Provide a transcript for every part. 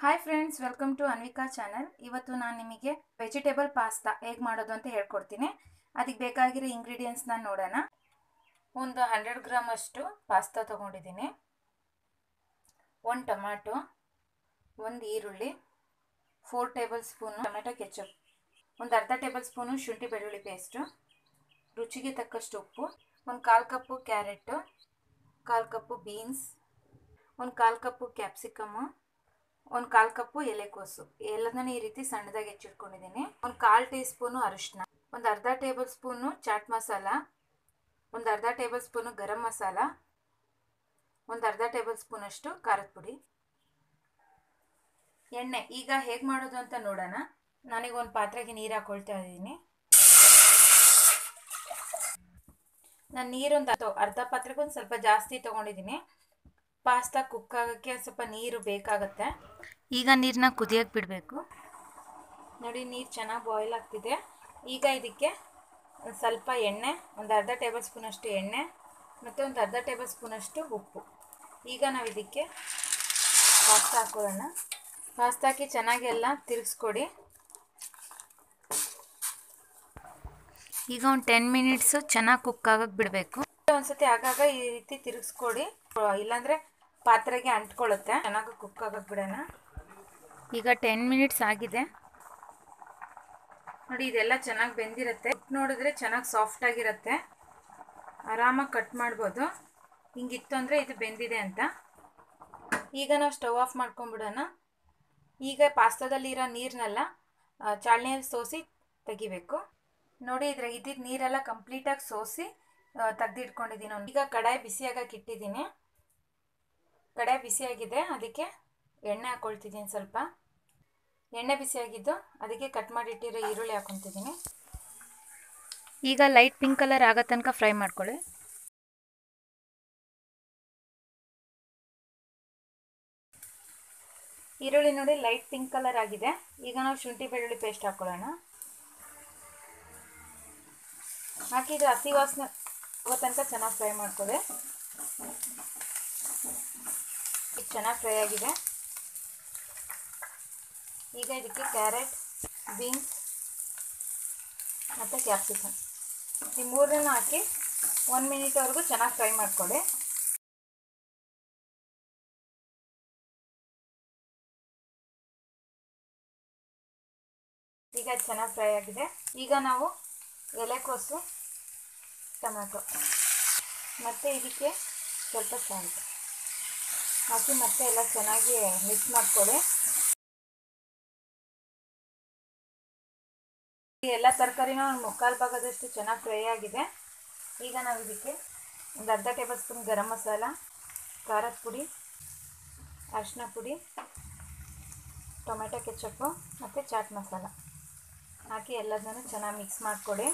hi friends welcome to Anvika channel ಇವತ್ತು ನಾನು ನಿಮಗೆ ವೆಜಿಟೇಬಲ್ ಪಾಸ್ತಾ ಹೇಗೆ ಮಾಡೋದು ಅಂತ ಹೇಳ್ಕೊಡ್ತೀನಿ ಅದಕ್ಕೆ ಬೇಕಾಗಿರೋ ಇಂಗ್ರೀಡಿಯೆಂಟ್ಸ್ನ ನೋಡೋಣ ಒಂದು ಹಂಡ್ರೆಡ್ ಗ್ರಾಮ್ ಅಷ್ಟು ಪಾಸ್ತಾ ತೊಗೊಂಡಿದ್ದೀನಿ ಒಂದು ಟೊಮ್ಯಾಟೊ ಒಂದು ಈರುಳ್ಳಿ four table spoon tomato ketchup ಒಂದು ಅರ್ಧ ಟೇಬಲ್ ಸ್ಪೂನು ಶುಂಠಿ ಬೆಳ್ಳುಳ್ಳಿ ಪೇಸ್ಟು ರುಚಿಗೆ ತಕ್ಕಷ್ಟು ಉಪ್ಪು ಒಂದು ಕಾಲು ಕಪ್ಪು ಕ್ಯಾರೆಟು ಕಾಲು ಕಪ್ಪು ಬೀನ್ಸ್ ಒಂದು ಕಾಲು ಕಪ್ಪು ಕ್ಯಾಪ್ಸಿಕಮ್ಮು ಒಂದು ಕಾಲು ಕಪ್ಪು ಎಲೆಕೋಸು ಎಲ್ಲದನ್ನ ಈ ರೀತಿ ಸಣ್ಣದಾಗಿ ಹೆಚ್ಚಿಟ್ಕೊಂಡಿದ್ದೀನಿ ಒಂದು ಕಾಲು ಟೀ ಸ್ಪೂನು ಅರಿಶಿನ ಒಂದು ಅರ್ಧ ಟೇಬಲ್ ಸ್ಪೂನು ಚಾಟ್ ಮಸಾಲ ಒಂದು ಅರ್ಧ ಟೇಬಲ್ ಸ್ಪೂನು ಗರಂ ಮಸಾಲ ಒಂದು ಅರ್ಧ ಟೇಬಲ್ ಸ್ಪೂನಷ್ಟು ಖಾರದ ಪುಡಿ ಎಣ್ಣೆ ಈಗ ಹೇಗೆ ಮಾಡೋದು ಅಂತ ನೋಡೋಣ ನನಗೆ ಒಂದು ಪಾತ್ರೆಗೆ ನೀರು ಹಾಕೊಳ್ತಾ ಇದ್ದೀನಿ ನಾನು ನೀರೊಂದು ಅರ್ಧ ಪಾತ್ರೆಗೆ ಒಂದು ಸ್ವಲ್ಪ ಜಾಸ್ತಿ ತೊಗೊಂಡಿದ್ದೀನಿ ಪಾಸ್ತಾ ಕುಕ್ ಆಗೋಕ್ಕೆ ಸ್ವಲ್ಪ ನೀರು ಬೇಕಾಗುತ್ತೆ ಈಗ ನೀರನ್ನ ಕುದಿಯೋಕ್ಕೆ ಬಿಡಬೇಕು ನೋಡಿ ನೀರು ಚೆನ್ನಾಗಿ ಬಾಯ್ಲ್ ಆಗ್ತಿದೆ ಈಗ ಇದಕ್ಕೆ ಒಂದು ಸ್ವಲ್ಪ ಎಣ್ಣೆ ಒಂದು ಅರ್ಧ ಟೇಬಲ್ ಸ್ಪೂನಷ್ಟು ಎಣ್ಣೆ ಮತ್ತು ಒಂದು ಅರ್ಧ ಟೇಬಲ್ ಸ್ಪೂನಷ್ಟು ಉಪ್ಪು ಈಗ ನಾವು ಇದಕ್ಕೆ ಪಾಸ್ತಾ ಹಾಕೊಳ್ಳೋಣ ಪಾಸ್ತಾ ಹಾಕಿ ಚೆನ್ನಾಗಿ ಎಲ್ಲ ತಿರುಗಿಸ್ಕೊಡಿ ಈಗ ಒಂದು ಟೆನ್ ಮಿನಿಟ್ಸು ಚೆನ್ನಾಗಿ ಕುಕ್ ಆಗೋಕ್ಕೆ ಬಿಡಬೇಕು ಒಂದ್ಸತಿ ಆಗಾಗ ಈ ರೀತಿ ತಿರುಗಿಸ್ಕೊಡಿ ಇಲ್ಲಾಂದರೆ ಪಾತ್ರೆಗೆ ಅಂಟ್ಕೊಳ್ಳುತ್ತೆ ಚೆನ್ನಾಗಿ ಕುಕ್ ಆಗೋಕ್ಕೆ ಬಿಡೋಣ ಈಗ ಟೆನ್ ಮಿನಿಟ್ಸ್ ಆಗಿದೆ ನೋಡಿ ಇದೆಲ್ಲ ಚೆನ್ನಾಗಿ ಬೆಂದಿರುತ್ತೆ ನೋಡಿದ್ರೆ ಚೆನ್ನಾಗಿ ಸಾಫ್ಟ್ ಆಗಿರುತ್ತೆ ಆರಾಮಾಗಿ ಕಟ್ ಮಾಡ್ಬೋದು ಹಿಂಗಿತ್ತು ಅಂದರೆ ಇದು ಬೆಂದಿದೆ ಅಂತ ಈಗ ನಾವು ಸ್ಟವ್ ಆಫ್ ಮಾಡ್ಕೊಂಬಿಡೋಣ ಈಗ ಪಾಸ್ತಾದಲ್ಲಿ ಇರೋ ನೀರನ್ನೆಲ್ಲ ಚಾಳ್ನೆಯಲ್ಲಿ ಸೋಸಿ ತೆಗಿಬೇಕು ನೋಡಿ ಇದ್ರ ಇದ್ದಿದ್ದ ನೀರೆಲ್ಲ ಕಂಪ್ಲೀಟಾಗಿ ಸೋಸಿ ತೆಗ್ದಿಟ್ಕೊಂಡಿದ್ದೀನಿ ಈಗ ಕಡಾಯಿ ಬಿಸಿಯಾಗಕ್ಕೆ ಇಟ್ಟಿದ್ದೀನಿ ಕಡಾಯಿ ಬಿಸಿಯಾಗಿದೆ ಅದಕ್ಕೆ ಎಣ್ಣೆ ಹಾಕ್ಕೊಳ್ತಿದ್ದೀನಿ ಸ್ವಲ್ಪ ಎಣ್ಣೆ ಬಿಸಿಯಾಗಿದ್ದು ಅದಕ್ಕೆ ಕಟ್ ಮಾಡಿಟ್ಟಿರೋ ಈರುಳ್ಳಿ ಹಾಕ್ಕೊತಿದ್ದೀನಿ ಈಗ ಲೈಟ್ ಪಿಂಕ್ ಕಲರ್ ಆಗೋ ತನಕ ಫ್ರೈ ಮಾಡ್ಕೊಳ್ಳಿ ಈರುಳ್ಳಿ ನೋಡಿ ಲೈಟ್ ಪಿಂಕ್ ಕಲರ್ ಆಗಿದೆ ಈಗ ನಾವು ಶುಂಠಿ ಬೆಳ್ಳುಳ್ಳಿ ಪೇಸ್ಟ್ ಹಾಕ್ಕೊಳ್ಳೋಣ ಹಾಕಿದ್ರೆ ಹಸಿ ವಾಸನೆ ಆಗೋ ತನಕ ಚೆನ್ನಾಗಿ ಫ್ರೈ ಮಾಡ್ಕೊಳ್ಳಿ ಇದು ಚೆನ್ನಾಗಿ ಫ್ರೈ ಆಗಿದೆ ಈಗ ಇದಕ್ಕೆ ಕ್ಯಾರೆಟ್ ಬೀನ್ಸ್ ಮತ್ತು ಕ್ಯಾಪ್ಸಿಕಮ್ ಈ ಮೂರನ್ನು ಹಾಕಿ ಒನ್ ಮಿನಿಟ್ವರೆಗೂ ಚೆನ್ನಾಗಿ ಫ್ರೈ ಮಾಡ್ಕೊಳ್ಳಿ ಈಗ ಚೆನ್ನಾಗಿ ಫ್ರೈ ಆಗಿದೆ ಈಗ ನಾವು ಎಲೆಕೋಸು ಟೊಮ್ಯಾಟೊ ಮತ್ತು ಇದಕ್ಕೆ ಸ್ವಲ್ಪ ಸಾಲ್ಟ್ ಹಾಕಿ ಮತ್ತೆ ಎಲ್ಲ ಚೆನ್ನಾಗಿ ಮಿಕ್ಸ್ ಮಾಡ್ಕೊಳ್ಳಿ ಎಲ್ಲ ತರಕಾರಿನ ಒಂದು ಮುಕ್ಕಾಲು ಭಾಗದಷ್ಟು ಚೆನ್ನಾಗಿ ಫ್ರೈ ಆಗಿದೆ ಈಗ ನಾವು ಇದಕ್ಕೆ ಒಂದು ಅರ್ಧ ಟೇಬಲ್ ಸ್ಪೂನ್ ಗರಂ ಮಸಾಲ ಖಾರದ ಪುಡಿ ಅರಿಶಿನ ಪುಡಿ ಟೊಮೆಟೊ ಕೆಚಪ್ಪು ಮತ್ತು ಚಾಟ್ ಮಸಾಲ ಹಾಕಿ ಎಲ್ಲದನ್ನು ಚೆನ್ನಾಗಿ ಮಿಕ್ಸ್ ಮಾಡಿಕೊಡಿ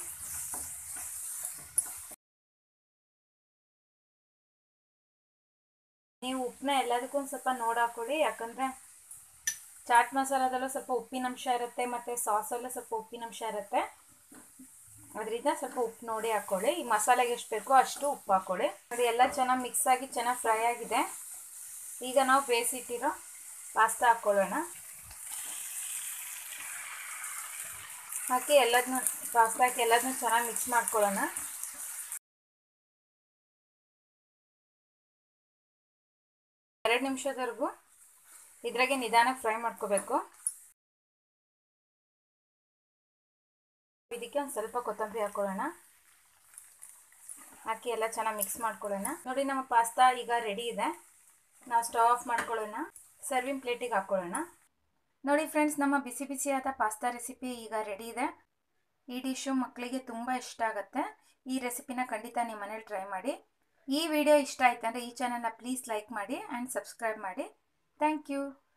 ನೀವು ಉಪ್ಪನ್ನ ಎಲ್ಲದಕ್ಕೂ ಒಂದು ಸ್ವಲ್ಪ ನೋಡಿ ಹಾಕೊಳ್ಳಿ ಯಾಕಂದರೆ ಚಾಟ್ ಮಸಾಲದಲ್ಲೂ ಸ್ವಲ್ಪ ಉಪ್ಪಿನಂಶ ಇರುತ್ತೆ ಮತ್ತು ಸಾಸಲ್ಲೂ ಸ್ವಲ್ಪ ಉಪ್ಪಿನಂಶ ಇರುತ್ತೆ ಅದರಿಂದ ಸ್ವಲ್ಪ ಉಪ್ಪು ನೋಡಿ ಹಾಕ್ಕೊಳ್ಳಿ ಈ ಮಸಾಲೆಗೆ ಎಷ್ಟು ಬೇಕೋ ಅಷ್ಟು ಉಪ್ಪು ಹಾಕ್ಕೊಳ್ಳಿ ನೋಡಿ ಎಲ್ಲ ಚೆನ್ನಾಗಿ ಮಿಕ್ಸ್ ಆಗಿ ಚೆನ್ನಾಗಿ ಫ್ರೈ ಆಗಿದೆ ಈಗ ನಾವು ಬೇಯಿಸಿಟ್ಟಿರೋ ಪಾಸ್ತಾ ಹಾಕ್ಕೊಳ್ಳೋಣ ಹಾಕಿ ಎಲ್ಲದನ್ನೂ ಪಾಸ್ತಾ ಹಾಕಿ ಎಲ್ಲದನ್ನೂ ಚೆನ್ನಾಗಿ ಮಿಕ್ಸ್ ಮಾಡ್ಕೊಳ್ಳೋಣ ಎರಡು ನಿಮಿಷದವರೆಗೂ ಇದ್ರಾಗೆ ನಿಧಾನಕ್ಕೆ ಫ್ರೈ ಮಾಡ್ಕೋಬೇಕು ಇದಕ್ಕೆ ಒಂದು ಸ್ವಲ್ಪ ಕೊತ್ತಂಬರಿ ಹಾಕ್ಕೊಳ್ಳೋಣ ಹಾಕಿ ಎಲ್ಲ ಚೆನ್ನಾಗಿ ಮಿಕ್ಸ್ ಮಾಡ್ಕೊಳ್ಳೋಣ ನೋಡಿ ನಮ್ಮ ಪಾಸ್ತಾ ಈಗ ರೆಡಿ ಇದೆ ನಾವು ಸ್ಟವ್ ಆಫ್ ಮಾಡ್ಕೊಳ್ಳೋಣ ಸರ್ವಿಂಗ್ ಪ್ಲೇಟಿಗೆ ಹಾಕ್ಕೊಳ್ಳೋಣ ನೋಡಿ ಫ್ರೆಂಡ್ಸ್ ನಮ್ಮ ಬಿಸಿ ಬಿಸಿಯಾದ ಪಾಸ್ತಾ ರೆಸಿಪಿ ಈಗ ರೆಡಿ ಇದೆ ಈ ಡಿಶ್ಶು ಮಕ್ಕಳಿಗೆ ತುಂಬ ಇಷ್ಟ ಆಗುತ್ತೆ ಈ ರೆಸಿಪಿನ ಖಂಡಿತ ನಿಮ್ಮ ಮನೇಲಿ ಟ್ರೈ ಮಾಡಿ ಈ ವಿಡಿಯೋ ಇಷ್ಟ ಆಯ್ತು ಅಂದರೆ ಈ ಚಾನಲ್ನ ಪ್ಲೀಸ್ ಲೈಕ್ ಮಾಡಿ ಆ್ಯಂಡ್ ಸಬ್ಸ್ಕ್ರೈಬ್ ಮಾಡಿ ಥ್ಯಾಂಕ್ ಯು